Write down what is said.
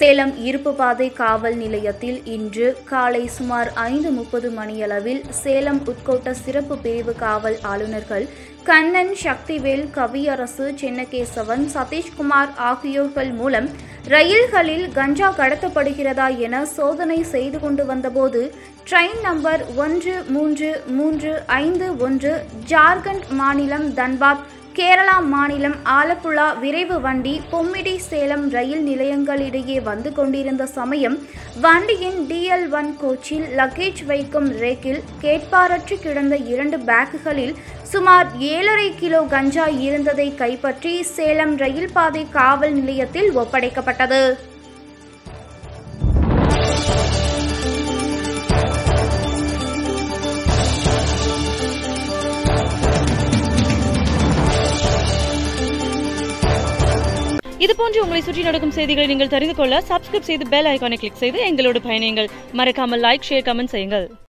சேலம் இருப்பு பாதை காவல் நிலையத்தில் இன்று காலை சுமார் ஐந்து முப்பது மணியளவில் சேலம் உட்கோட்ட சிறப்பு பிரிவு காவல் ஆளுநர்கள் கண்ணன் சக்திவேல் கவியரசு சென்னகேசவன் சதீஷ்குமார் ஆகியோர்கள் மூலம் ரயில்களில் கஞ்சா கடத்தப்படுகிறதா என சோதனை செய்து கொண்டு வந்தபோது ட்ரெயின் நம்பர் ஒன்று மூன்று மூன்று ஐந்து ஒன்று ஜார்க்கண்ட் மாநிலம் தன்பாத் கேரளா மாநிலம் ஆலப்புழா விரைவு வண்டி பொம்மிடி சேலம் ரயில் நிலையங்களிடையே வந்து கொண்டிருந்த சமயம் வண்டியின் டிஎல் ஒன் கோச்சில் லக்கேஜ் வைக்கும் ரேக்கில் கேட்பாரற்று கிடந்த இரண்டு பேக்குகளில் சுமார் ஏழரை கிலோ கஞ்சா இருந்ததை கைப்பற்றி சேலம் ரயில் பாதை காவல் நிலையத்தில் ஒப்படைக்கப்பட்டது இது போன்று உங்களை சுற்றி நடக்கும் செய்திகளை நீங்கள் தெரிந்து கொள்ள சப்ஸ்கிரைப் செய்து பெல் ஐகானை கிளிக் செய்து எங்களோடு பயணியுங்கள் மறக்காமல் லைக் ஷேர் கமெண்ட் செய்யுங்கள்